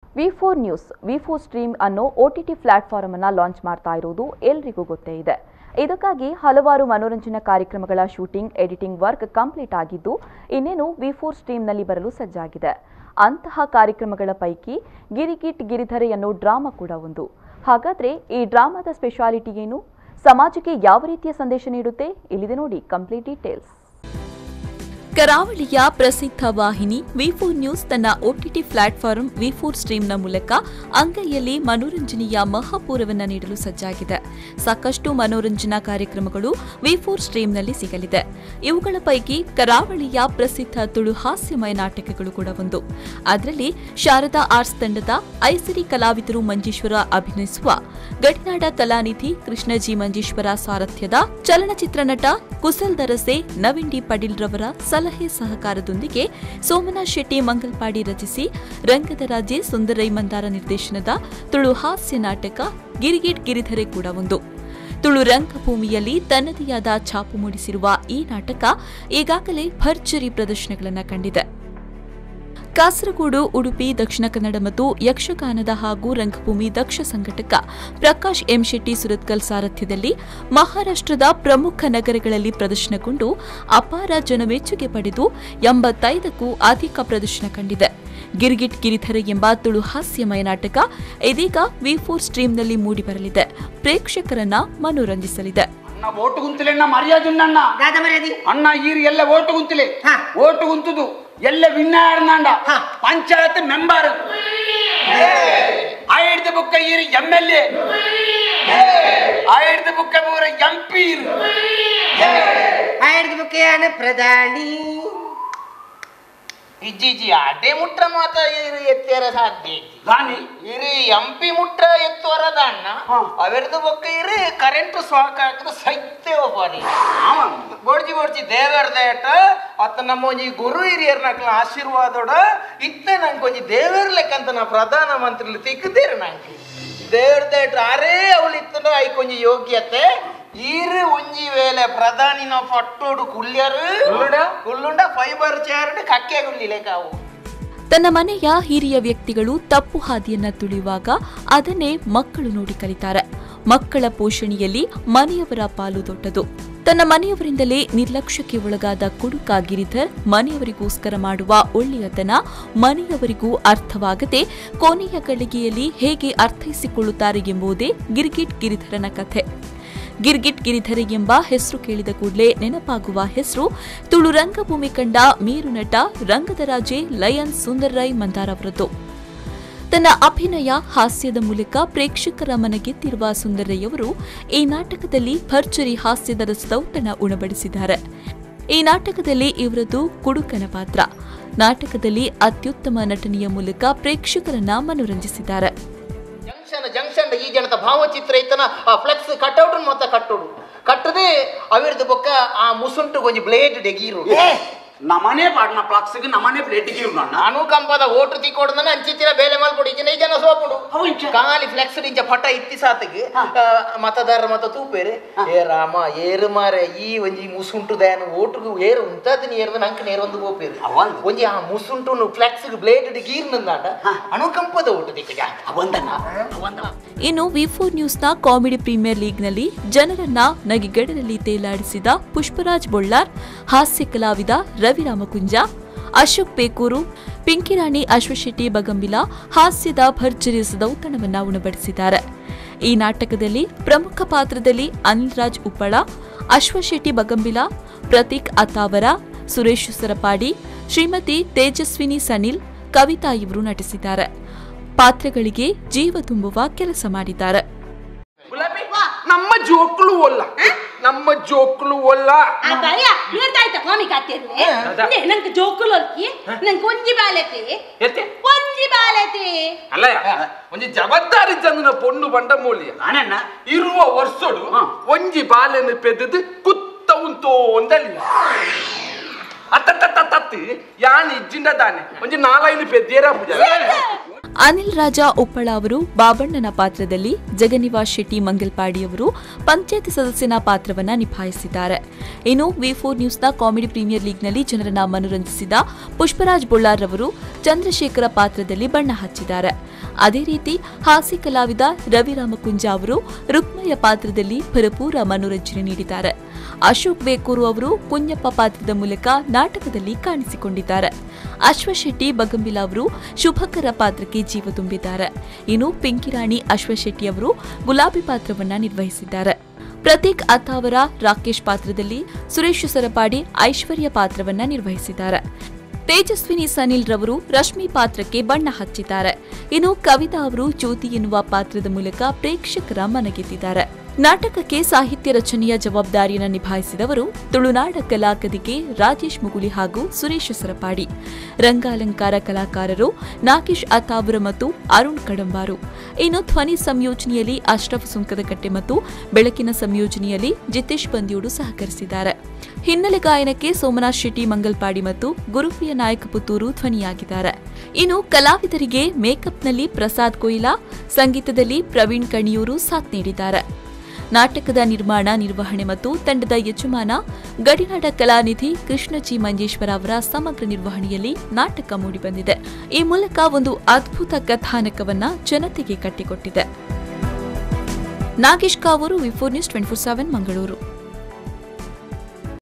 V four news V four stream ಅನ್ನೋ O T T platform ಅನ್ನ launch ಮಾಡ್ತಾ ಇರುವುದು ಎಲ್ರಿಗೂ ಗೊತ್ತೇ ಇದೆ ಇದಕ್ಕಾಗಿ ಹಲವಾರು ಮನೋರಂಜನಾ ಕಾರ್ಯಕ್ರಮಗಳ ಶೂಟಿಂಗ್ ಎಡಿಟಿಂಗ್ ವರ್ಕ್ ಕಂಪ್ಲೀಟ್ ಆಗಿದ್ದು ಇನ್ನೇನು ವಿ ಫೋರ್ ಸ್ಟ್ರೀಮ್ನಲ್ಲಿ ಬರಲು ಸಜ್ಜಾಗಿದೆ ಅಂತಹ ಕಾರ್ಯಕ್ರಮಗಳ ಪೈಕಿ ಗಿರಿಗಿಟ್ ಗಿರಿಧರೆ ಅನ್ನೋ ಡ್ರಾಮಾ ಕೂಡ ಒಂದು ಹಾಗಾದ್ರೆ ಈ ಡ್ರಾಮಾದ ಸ್ಪೆಷಾಲಿಟಿ ಏನು ಸಮಾಜಕ್ಕೆ ಯಾವ ರೀತಿಯ ಸಂದೇಶ ನೀಡುತ್ತೆ ಇಲ್ಲಿದೆ ನೋಡಿ ಕಂಪ್ಲೀಟ್ ಡೀಟೇಲ್ಸ್ ಕರಾವಳಿಯ ಪ್ರಸಿದ್ಧ ವಾಹಿನಿ ವಿ ಫೋರ್ ನ್ಯೂಸ್ ತನ್ನ ಒಟಿಟಿ ಪ್ಲಾಟ್ಫಾರ್ಮ್ ವಿ ಫೋರ್ ಸ್ಟ್ರೀಮ್ನ ಮೂಲಕ ಅಂಗೈಯಲ್ಲಿ ಮನೋರಂಜನೆಯ ಮಹಾಪೂರವನ್ನು ನೀಡಲು ಸಜ್ಜಾಗಿದೆ ಸಾಕಷ್ಟು ಮನೋರಂಜನಾ ಕಾರ್ಯಕ್ರಮಗಳು ವಿ ಫೋರ್ ಸ್ಟ್ರೀಮ್ನಲ್ಲಿ ಸಿಗಲಿದೆ ಇವುಗಳ ಪೈಕಿ ಕರಾವಳಿಯ ಪ್ರಸಿದ್ಧ ತುಳು ಹಾಸ್ಯಮಯ ನಾಟಕಗಳು ಕೂಡ ಒಂದು ಅದರಲ್ಲಿ ಶಾರದಾ ಆರ್ಟ್ಸ್ ತಂಡದ ಐಸಿರಿ ಕಲಾವಿದರು ಮಂಜೇಶ್ವರ ಅಭಿನಯಿಸುವ ಗಡಿನಾಡ ಕಲಾನಿಧಿ ಕೃಷ್ಣಜಿ ಮಂಜೇಶ್ವರ ಸಾರಥ್ಯದ ಚಲನಚಿತ್ರ ನಟ ಕುಸಲ್ ದರಸೆ ನವೀನ್ ಡಿ ಪಡೀಲ್ ರವರ ಸಲಹೆ ಸಹಕಾರದೊಂದಿಗೆ ಸೋಮನಾಥ್ ಶೆಟ್ಟಿ ಮಂಗಲ್ಪಾಡಿ ರಚಿಸಿ ರಂಗದ ರಾಜೆ ಸುಂದರೈ ಮಂದಾರ ನಿರ್ದೇಶನದ ತುಳು ಹಾಸ್ಯ ನಾಟಕ ಗಿರಿಗಿಟ್ ಗಿರಿಧರೆ ಕೂಡ ಒಂದು ತುಳು ರಂಗಭೂಮಿಯಲ್ಲಿ ತನ್ನದೇ ಆದ ಛಾಪು ಮೂಡಿಸಿರುವ ಈ ನಾಟಕ ಈಗಾಗಲೇ ಭರ್ಜರಿ ಪ್ರದರ್ಶನಗಳನ್ನು ಕಂಡಿದೆ ಕಾಸರಗೋಡು ಉಡುಪಿ ದಕ್ಷಿಣ ಕನ್ನಡ ಮತ್ತು ಯಕ್ಷಗಾನದ ಹಾಗೂ ರಂಗಭೂಮಿ ದಕ್ಷ ಸಂಘಟಕ ಪ್ರಕಾಶ್ ಎಂ ಶೆಟ್ಟಿ ಸುರತ್ಕಲ್ ಸಾರಥ್ಯದಲ್ಲಿ ಮಹಾರಾಷ್ಟ್ರದ ಪ್ರಮುಖ ನಗರಗಳಲ್ಲಿ ಪ್ರದರ್ಶನಗೊಂಡು ಅಪಾರ ಜನಮೆಚ್ಚುಗೆ ಪಡೆದು ಎಂಬತ್ತೈದಕ್ಕೂ ಅಧಿಕ ಪ್ರದರ್ಶನ ಕಂಡಿದೆ ಗಿರ್ಗಿಟ್ ಗಿರಿಧರೆ ಎಂಬ ತುಳು ಹಾಸ್ಯಮಯ ನಾಟಕ ಇದೀಗ ವಿ ಫೋರ್ ಸ್ಟ್ರೀಮ್ನಲ್ಲಿ ಮೂಡಿಬರಲಿದೆ ಪ್ರೇಕ್ಷಕರನ್ನ ಮನೋರಂಜಿಸಲಿದೆ ಅಣ್ಣ ಓಟು ಗುಂತಿಲೆ ಅಣ್ಣ ಮರ್ಯಾದೆ ಅಣ್ಣ ದಾದ ಮರ್ಯಾದಿ ಅಣ್ಣ ಈರು ಎಲ್ಲ ಓಟು ಗುಂತಿಲೆ ಹಾ. ಓಟು ಗುಂತುದು ಎಲ್ಲ ವಿನ್ನಾಡ್ನಾಂಡ ಹಾ. ಪಂಚಾಯತ್ ಮೆಂಬರ್ ಆಯ್ದ ಬುಕ್ಕ ಈರು ಎಮ್ ಎಲ್ ಎ ಆಯ್ದ ಬುಕ್ಕ ಮೂರ ಎಂ ಪಿ ಆಯ್ದ ಬುಕ್ಕೆಯಾನ ಪ್ರಧಾನಿ ಇಜ್ಜಿಜಿ ಅಡ್ಡೆ ಮುಟ್ರ ಮಾತ ಇರು ಎತ್ತೇರ ಸಾಧ್ಯ ಐತಿ ರಾಣಿ ಇರು ಎಂಪಿ ಮುಟ್ರ ಎತ್ತುವರದ ಅಣ್ಣ ಹಾ. ಅವೆರ್ದು ಬೊಕ್ಕ ಇರು ಕರೆಂಟ್ ಶಾಕ್ ಹಾಕಿದ್ರೆ ಸೈತೆ ಒಬ್ಬರಿ ಆಮನ್ ಬೋಡ್ಜಿ ಬೋಡ್ಜಿ ದೇವರ ದೇಟ ಅತ್ತ ನಮ್ಮ ಒಂಜಿ ಗುರು ಹಿರಿಯರ್ ನಕ್ಲ ಆಶೀರ್ವಾದೋಡ ಇತ್ತೆ ನಂಗೆ ಒಂಜಿ ದೇವರ ಲೆಕ್ಕಂತ ನಾ ಪ್ರಧಾನ ಮಂತ್ರಿ ತಿಕ್ಕದೇರು ನಂಗೆ ದೇವ್ರ ದೇಟ ಅರೇ ಅವಳು ಇತ್ತಂದ್ರೆ ಐಕೊಂಜಿ ಯೋಗ್ಯತೆ ಈರು ಒಂಜಿ ವೇಳೆ ಪ್ರಧಾನಿನ ಪಟ್ಟೋಡು ಕುಲ್ಯರು ಕುಲ್ಲುಡ? ಕುಲ್ಲುಂಡ ಫೈಬರ್ ಚೇರ್ ಕಕ್ಕೆ ಗುಳ್ಳಿಲೆ ಕಾವು ತನ್ನ ಮನೆಯ ಹಿರಿಯ ವ್ಯಕ್ತಿಗಳು ತಪ್ಪು ಹಾದಿಯನ್ನ ತುಳಿಯುವಾಗ ಅದನ್ನೇ ಮಕ್ಕಳು ನೋಡಿ ಕಲಿತಾರೆ ಮಕ್ಕಳ ಪೋಷಣೆಯಲ್ಲಿ ಮನೆಯವರ ಪಾಲು ದೊಡ್ಡದು ತನ್ನ ಮನೆಯವರಿಂದಲೇ ನಿರ್ಲಕ್ಷ್ಯಕ್ಕೆ ಒಳಗಾದ ಕುಡುಕ ಗಿರಿಧರ್ ಮನೆಯವರಿಗೋಸ್ಕರ ಮಾಡುವ ಒಳ್ಳೆಯತನ ಮನೆಯವರಿಗೂ ಅರ್ಥವಾಗದೆ ಕೊನೆಯ ಗಳಿಗೆಯಲ್ಲಿ ಹೇಗೆ ಅರ್ಥೈಸಿಕೊಳ್ಳುತ್ತಾರೆ ಎಂಬುದೇ ಗಿರ್ಗಿಟ್ ಗಿರಿಧರನ ಕಥೆ ಗಿರ್ಗಿಟ್ ಗಿರಿಧರೆ ಎಂಬ ಹೆಸರು ಕೇಳಿದ ಕೂಡಲೇ ನೆನಪಾಗುವ ಹೆಸರು ತುಳು ರಂಗಭೂಮಿ ಕಂಡ ಮೀರು ನಟ ರಂಗದ ರಾಜೆ ಲಯನ್ ಸುಂದರ್ರಾಯ್ ಮಂದಾರ್ ಅವರದ್ದು ತನ್ನ ಅಭಿನಯ ಹಾಸ್ಯದ ಮೂಲಕ ಪ್ರೇಕ್ಷಕರ ಮನಗೆದ್ದಿರುವ ಸುಂದರಯ್ಯವರು ಈ ನಾಟಕದಲ್ಲಿ ಭರ್ಜರಿ ಹಾಸ್ಯದ ರಸದೌತಣ ಉಣಬಡಿಸಿದ್ದಾರೆ ಈ ನಾಟಕದಲ್ಲಿ ಇವರದ್ದು ಕುಡುಕನ ಪಾತ್ರ ನಾಟಕದಲ್ಲಿ ಅತ್ಯುತ್ತಮ ನಟನೆಯ ಮೂಲಕ ಪ್ರೇಕ್ಷಕರನ್ನ ಮನೋರಂಜಿಸಿದ್ದಾರೆ ಜಂಕ್ಷನ್ ಜಂಕ್ಷನ್ ಈ ಜನದ ಭಾವಚಿತ್ರ ಇತ್ತನ ಆ ಫ್ಲೆಕ್ಸ್ ಕಟ್ಔಟ್ ಮೊತ್ತ ಕಟ್ಟೋಡು ಕಟ್ಟದೆ ಅವಿರ್ದು ಬೊಕ್ಕ ಆ ಮುಸುಂಟು ಗೊಂಜಿ ಬ್ಲೇಡ್ ಡೆಗೀರು ನಮನೆ ಪಾಡ್ನ ಪ್ಲಾಕ್ಸ್ಗೆ ನಮನೆ ಪ್ಲೇಟಿಗೆ ಇರು ಅಣ್ಣ ನಾನು ಕಂಪದ ಓಟು ತಿಕ್ಕೋಡ್ದನ ಅಂಚಿತ್ತಿನ ಬೇಲೆ ಮಲ್ಪೊಡು ಇಜ್ಜಿನ ಈ ಜನ ಸೋಪುಡು ಅವು ಇಂಚ. ಕಾಲಿ ಫ್ಲೆಕ್ಸ್ ಇಂಚ ಪಟ ಇತ್ತಿ ಸಾತಿಗೆ ಮತದಾರ ಮತ ತೂಪೇರೆ ಏ ರಾಮ ಏರು ಮಾರೆ ಈ ಒಂಜಿ ಮುಸುಂಟು ದಯನ ಓಟುಗು ಏರು ಉಂತದಿನ ಏರ್ದ ನಂಗೆ ನೇರೊಂದು ಗೋಪೇರು ಅವಂದ್. ಒಂಜಿ ಆ ಮುಸುಂಟು ಫ್ಲೆಕ್ಸ್ ಬ್ಲೇಡ್ ಗೀರ್ ನಂದಾಂಡ ಅನುಕಂಪದ ಓಟು ತಿಕ್ಕಜ ಅವಂದಣ್ಣ ಅವಂದ ಇನ್ನು ವಿ ಫೋರ್ ನ್ಯೂಸ್ನ ಕಾಮಿಡಿ ಪ್ರೀಮಿಯರ್ ಲೀಗ್ನಲ್ಲಿ ಜನರನ್ನ ನಗೆಗಡದಲ್ಲಿ ತೇಲಾಡಿಸಿದ ಪುಷ್ಪರಾಜ್ ಬೊಳ್ಳಾರ್ ಹಾಸ್ಯ ಕಲಾವಿದ ರವಿ ರಾಮಕುಂಜ ಅಶೋಕ್ ಬೇಕೂರು ಪಿಂಕಿರಾಣಿ ಅಶ್ವಶೆಟ್ಟಿ ಬಗಂಬಿಲ ಹಾಸ್ಯದ ಭರ್ಜರಿ ಸದೌತಣವನ್ನ ಉಣಬಡಿಸಿದ್ದಾರೆ ಈ ನಾಟಕದಲ್ಲಿ ಪ್ರಮುಖ ಪಾತ್ರದಲ್ಲಿ ಅನಿಲ್ ರಾಜ್ ಉಪ್ಪಳ ಅಶ್ವಶೆಟ್ಟಿ ಬಗಂಬಿಲ ಪ್ರತೀಕ್ ಅತಾವರ ಸುರೇಶ್ ಸರಪಾಡಿ ಶ್ರೀಮತಿ ತೇಜಸ್ವಿನಿ ಸನಿಲ್ ಕವಿತಾ ಇವರು ನಟಿಸಿದ್ದಾರೆ ಪಾತ್ರಗಳಿಗೆ ಜೀವ ತುಂಬುವ ಕೆಲಸ ಮಾಡಿದ್ದಾರೆ ಗುಲಾಬಿ ನಮ್ಮ ಜೋಕ್ಲು ಒಲ್ಲ ನಮ್ಮ ಜೋಕ್ಲು ಒಲ್ಲ ಅದಾಯ ನೀರ್ದಾಯ್ತ ಕಾಮಿಕ್ ಆಗ್ತಿರ್ಲಿ ನಂಗೆ ಜೋಕುಲು ಅಲ್ಕಿ ನಂಗೆ ಒಂಜಿ ಬಾಲೆತಿ ಎತ್ತೆ ಒಂಜಿ ಬಾಲೆತಿ ಅಲ್ಲ ಒಂಜಿ ಜವಾಬ್ದಾರಿ ಜನ ಪೊಣ್ಣು ಬಂಡ ಮೂಲಿಯ ನಾನಣ್ಣ ಇರುವ ವರ್ಷಡು ಹ. ಒಂಜಿ ಬಾಲೆನು ಪೆದ್ದದು ಕುತ್ತ ಉಂತೋ ಒಂದಲ್ಲ ಅತ್ತ ತತ್ತಿ ಯಾನ್ ಇಜ್ಜಿಂದ ದಾನೆ ಒಂಜಿ ನಾಲೈನು ಪೆದ್ದೇರ ಪೂಜ ಅನಿಲ್ ರಾಜ ಉಪ್ಪಳ ಅವರು ಬಾಬಣ್ಣನ ಪಾತ್ರದಲ್ಲಿ ಜಗನ್ನಿವಾಸ್ ಶೆಟ್ಟಿ ಮಂಗಲ್ಪಾಡಿ ಅವರು ಪಂಚಾಯತ್ ಸದಸ್ಯನ ಪಾತ್ರವನ್ನ ನಿಭಾಯಿಸಿದ್ದಾರೆ ಇನ್ನು ವಿ ಫೋರ್ ನ್ಯೂಸ್ನ ಕಾಮಿಡಿ ಪ್ರೀಮಿಯರ್ ಲೀಗ್ನಲ್ಲಿ ಜನರನ್ನ ಮನೋರಂಜಿಸಿದ ಪುಷ್ಪರಾಜ್ ಬೊಳ್ಳಾರ್ ಅವರು ಚಂದ್ರಶೇಖರ ಪಾತ್ರದಲ್ಲಿ ಬಣ್ಣ ಹಚ್ಚಿದ್ದಾರೆ ಅದೇ ರೀತಿ ಹಾಸ್ಯ ಕಲಾವಿದ ರವಿ ರಾಮಕುಂಜ ಅವರು ರುಕ್ಮಯ್ಯ ಪಾತ್ರದಲ್ಲಿ ಭರಪೂರ ಮನೋರಂಜನೆ ನೀಡಿದ್ದಾರೆ ಅಶೋಕ್ ಬೇಕೂರು ಅವರು ಕುഞ്ഞಪ್ಪ ಪಾತ್ರದ ಮೂಲಕ ನಾಟಕದಲ್ಲಿ ಕಾಣಿಸಿಕೊಂಡಿದ್ದಾರೆ ಅಶ್ವಶೆಟ್ಟಿ ಬಗಂಬಿಲ ಅವರು ಶುಭಕರ ಪಾತ್ರಕ್ಕೆ ಜೀವ ತುಂಬಿದ್ದಾರೆ ಇನ್ನು ಪಿಂಕಿರಾಣಿ ಅಶ್ವಶೆಟ್ಟಿ ಅವರು ಗುಲಾಬಿ ಪಾತ್ರವನ್ನ ನಿರ್ವಹಿಸಿದ್ದಾರೆ ಪ್ರತೀಕ್ ಅತ್ತಾವರ ರಾಕೇಶ್ ಪಾತ್ರದಲ್ಲಿ ಸುರೇಶ್ ಸರಪಾಡಿ ಐಶ್ವರ್ಯ ಪಾತ್ರವನ್ನ ನಿರ್ವಹಿಸಿದ್ದಾರೆ ತೇಜಸ್ವಿನಿ ಸನಿಲ್ ರವರು ರಶ್ಮಿ ಪಾತ್ರಕ್ಕೆ ಬಣ್ಣ ಹಚ್ಚಿದ್ದಾರೆ ಇನ್ನು ಕವಿತಾ ಅವರು ಜ್ಯೋತಿ ಎನ್ನುವ ಪಾತ್ರದ ಮೂಲಕ ಪ್ರೇಕ್ಷಕರ ಮನಗೆದ್ದಿದ್ದಾರೆ ನಾಟಕಕ್ಕೆ ಸಾಹಿತ್ಯ ರಚನೆಯ ಜವಾಬ್ದಾರಿಯನ್ನು ನಿಭಾಯಿಸಿದವರು ತುಳುನಾಡ ಕಲಾಕದಿಗೆ ರಾಜೇಶ್ ಮುಗುಳಿ ಹಾಗೂ ಸುರೇಶ್ ಸರಪಾಡಿ ರಂಗಾಲಂಕಾರ ಕಲಾಕಾರರು ನಾಗೇಶ್ ಅತಾವರ ಮತ್ತು ಅರುಣ್ ಕಡಂಬಾರು ಇನ್ನು ಧ್ವನಿ ಸಂಯೋಜನೆಯಲ್ಲಿ ಅಶ್ರಫ್ ಸುಂಕದಕಟ್ಟೆ ಮತ್ತು ಬೆಳಕಿನ ಸಂಯೋಜನೆಯಲ್ಲಿ ಜಿತೇಶ್ ಬಂದಿಯೋಡು ಸಹಕರಿಸಿದ್ದಾರೆ ಹಿನ್ನೆಲೆ ಗಾಯನಕ್ಕೆ ಸೋಮನಾಥ್ ಶೆಟ್ಟಿ ಮಂಗಲ್ಪಾಡಿ ಮತ್ತು ಗುರುಪ್ರಿಯ ನಾಯಕ ಪುತ್ತೂರು ಧ್ವನಿಯಾಗಿದ್ದಾರೆ ಇನ್ನು ಕಲಾವಿದರಿಗೆ ಮೇಕಪ್ನಲ್ಲಿ ಪ್ರಸಾದ್ ಕೊಯ್ಲಾ ಸಂಗೀತದಲ್ಲಿ ಪ್ರವೀಣ್ ಕಣಿಯೂರು ಸಾಥ್ ನೀಡಿದ್ದಾರೆ ನಾಟಕದ ನಿರ್ಮಾಣ ನಿರ್ವಹಣೆ ಮತ್ತು ತಂಡದ ಯಜಮಾನ ಗಡಿನಾಡ ಕಲಾನಿಧಿ ಕೃಷ್ಣಜಿ ಮಂಜೇಶ್ವರ ಅವರ ಸಮಗ್ರ ನಿರ್ವಹಣೆಯಲ್ಲಿ ನಾಟಕ ಮೂಡಿಬಂದಿದೆ ಈ ಮೂಲಕ ಒಂದು ಅದ್ಭುತ ಕಥಾನಕವನ್ನ ಜನತೆಗೆ ಕಟ್ಟಿಕೊಟ್ಟಿದೆ Nagesh Kavoor V four news twenty four seven Mangaluru